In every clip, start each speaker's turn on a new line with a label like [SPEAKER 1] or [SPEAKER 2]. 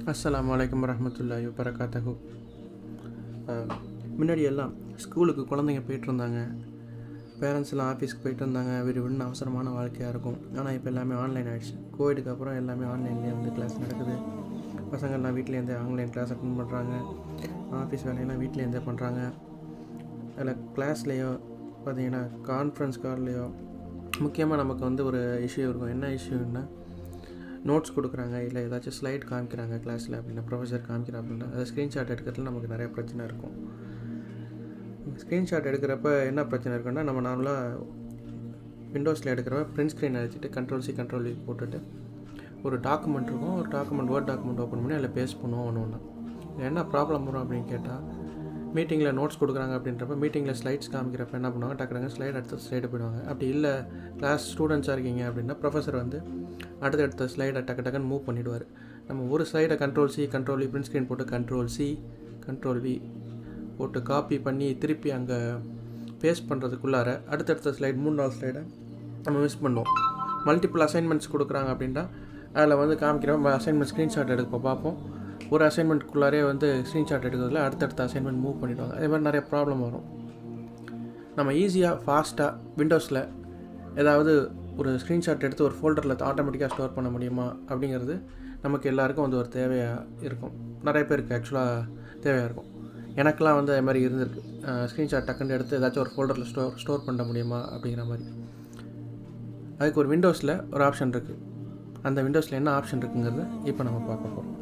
[SPEAKER 1] அஸ்ஸலாமு அலைக்கும் வரஹ்மத்துல்லாஹி வபரகாத்தஹு அஹ், முன்னாடி எல்லாம் ஸ்கூலுக்கு குழந்தைங்க போயிட்டு இருந்தாங்க பேரண்ட்ஸ் எல்லாம் ஆஃபீஸ்க்கு போயிட்டு இருந்தாங்க வீடு விடுன்னு அவசரமான வாழ்க்கையாக இருக்கும் ஆனால் இப்போ எல்லாமே ஆன்லைன் ஆகிடுச்சு கோவிடுக்கு அப்புறம் எல்லாமே ஆன்லைன்லேயே வந்து கிளாஸ் நடக்குது பசங்கள்லாம் வீட்டிலேருந்தே ஆன்லைன் கிளாஸ் அட்டன் பண்ணுறாங்க ஆஃபீஸ் வேலையெல்லாம் வீட்டிலேருந்தே பண்ணுறாங்க அதில் கிளாஸ்லேயோ பார்த்தீங்கன்னா கான்ஃபரன்ஸ் கால்லையோ முக்கியமாக நமக்கு வந்து ஒரு இஷ்யூ இருக்கும் என்ன இஷ்யூன்னா நோட்ஸ் கொடுக்குறாங்க இல்லை ஏதாச்சும் ஸ்லைட் காமிக்கிறாங்க கிளாஸில் அப்படின்னா ப்ரொஃபஸர் காமிக்கிறா அப்படின்னா அதை ஸ்க்ரீன்ஷாட் எடுக்கிறதுல நமக்கு நிறைய பிரச்சனை இருக்கும் ஸ்க்ரீன்ஷாட் எடுக்கிறப்ப என்ன பிரச்சனை இருக்குன்னா நம்ம நார்மலாக விண்டோஸில் எடுக்கிறப்ப பிரிண்ட் ஸ்க்ரீன் அடிச்சுட்டு கண்ட்ரோல் சி கண்ட்ரோல் வி போட்டுட்டு ஒரு டாக்குமெண்ட் இருக்கும் ஒரு டாக்குமெண்ட் வேர்ட் டாக்குமெண்ட் ஓப்பன் பண்ணி அதில் பேஸ்ட் பண்ணுவோம் ஒன்று ஒன்று என்ன ப்ராப்ளம் வரும் அப்படின்னு கேட்டால் மீட்டிங்கில் நோட்ஸ் கொடுக்குறாங்க அப்படின்றப்ப மீட்டிங்கில் ஸ்லைட்ஸ் காமிக்கிறப்ப என்ன பண்ணுவாங்க டக்குறாங்க ஸ்லைட் அடுத்த ஸ்லைடு போயிடுவாங்க அப்படி இல்லை கிளாஸ் ஸ்டூடெண்ட்ஸாக இருக்கீங்க அப்படின்னா ப்ரொஃபஸர் வந்து அடுத்த அடுத்த ஸ்லைடை டக்கு டக்குன்னு மூவ் பண்ணிவிடுவார் நம்ம ஒரு ஸ்லைடை control C control V print screen போட்டு கண்ட்ரோல் சி கண்ட்ரோல் வி போட்டு காப்பி பண்ணி திருப்பி அங்கே பேஸ்ட் பண்ணுறதுக்குள்ளார அடுத்தடுத்த ஸ்லைட் மூணு நாலு ஸ்லைடை நம்ம மிஸ் பண்ணுவோம் மல்டிபிள் அசைன்மெண்ட்ஸ் கொடுக்குறாங்க அப்படின்னா அதில் வந்து காமிக்கிறோம் அசைன்மெண்ட் ஸ்க்ரீன்ஷாட் எடுக்க பார்ப்போம் ஒரு அசைன்மெண்ட்குள்ளாரே வந்து ஸ்க்ரீன்ஷாட் எடுக்கிறதுல அடுத்தடுத்த அசைன்மெண்ட் மூவ் பண்ணிவிடுவாங்க அதே மாதிரி நிறைய ப்ராப்ளம் வரும் நம்ம ஈஸியாக ஃபாஸ்ட்டாக விண்டோஸில் ஏதாவது ஒரு ஸ்க்ரீன்ஷாட் எடுத்து ஒரு ஃபோல்டரில் ஆட்டோமேட்டிக்காக ஸ்டோர் பண்ண முடியுமா அப்படிங்கிறது நமக்கு எல்லாருக்கும் வந்து ஒரு தேவையாக இருக்கும் நிறைய பேருக்கு ஆக்சுவலாக தேவையாக இருக்கும் எனக்கெலாம் வந்து அது மாதிரி இருந்திருக்கு ஸ்க்ரீன்ஷாட் டக்குன்னு எடுத்து ஏதாச்சும் ஒரு ஃபோல்டரில் ஸ்டோர் ஸ்டோர் பண்ண முடியுமா அப்படிங்கிற மாதிரி அதுக்கு ஒரு விண்டோஸில் ஒரு ஆப்ஷன் இருக்குது அந்த விண்டோஸில் என்ன ஆப்ஷன் இருக்குங்கிறத இப்போ நம்ம பார்க்க போகிறோம்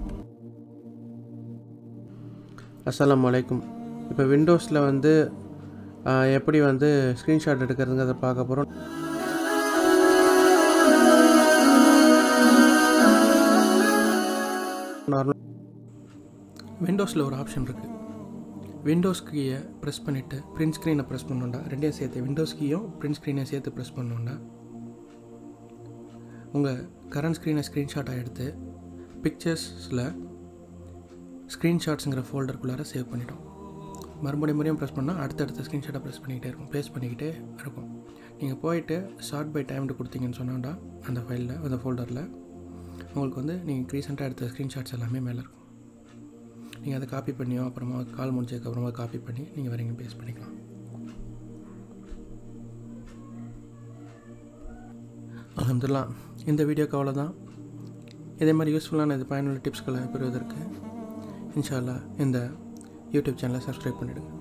[SPEAKER 1] அஸ்ஸலாமு அலைக்கும் இப்போ விண்டோஸில் வந்து ஆஹ், எப்படி வந்து ஸ்க்ரீன்ஷாட் எடுக்கிறதுங்கிறத பார்க்க போகிறோம் நார்மல் விண்டோஸில் ஒரு ஆப்ஷன் இருக்குது விண்டோஸ் கீயை ப்ரெஸ் பண்ணிவிட்டு பிரிண்ட் ஸ்க்ரீனை ப்ரெஸ் பண்ணோண்டா ரெண்டையும் சேர்த்து விண்டோஸ் கீயும் பிரிண்ட் ஸ்க்ரீனையும் சேர்த்து ப்ரெஸ் பண்ணோண்டா உங்கள் கரண்ட் ஸ்க்ரீனை ஸ்க்ரீன்ஷாட்டாக எடுத்து பிக்சர்ஸில் ஸ்க்ரீன்ஷாட்ஸுங்கிற ஃபோல்டருக்குள்ளார சேவ் பண்ணிட்டோம் மறுபடியும் மறுபடியும் ப்ரெஸ் பண்ணால் அடுத்தடுத்த ஸ்க்ரீன்ஷாட்டை ப்ரெஸ் பண்ணிக்கிட்டே இருக்கும் ப்ளேஸ் பண்ணிக்கிட்டே இருக்கும் நீங்கள் போயிட்டு ஷார்ட் பை டைம்னு கொடுத்தீங்கன்னு சொன்னாண்டா அந்த ஃபைலில் அந்த ஃபோல்டரில் உங்களுக்கு வந்து நீங்கள் ரீசெண்டாக எடுத்த ஸ்க்ரீன்ஷாட்ஸ் எல்லாமே மேலே இருக்கும் நீங்கள் அதை காப்பி பண்ணியோ அப்புறமா கால் முடிச்சதுக்கப்புறமா காப்பி பண்ணி நீங்கள் வரைங்க பேஸ்ட் பண்ணிக்கலாம் அலமதுல்லா இந்த வீடியோக்கு அவ்வளோதான் இதே மாதிரி யூஸ்ஃபுல்லான இது பயனுள்ள டிப்ஸ்களை பெறுவதற்கு இன்ஷா அல்லாஹ் இந்த யூடியூப் சேனலை சப்ஸ்கிரைப் பண்ணிவிடுங்க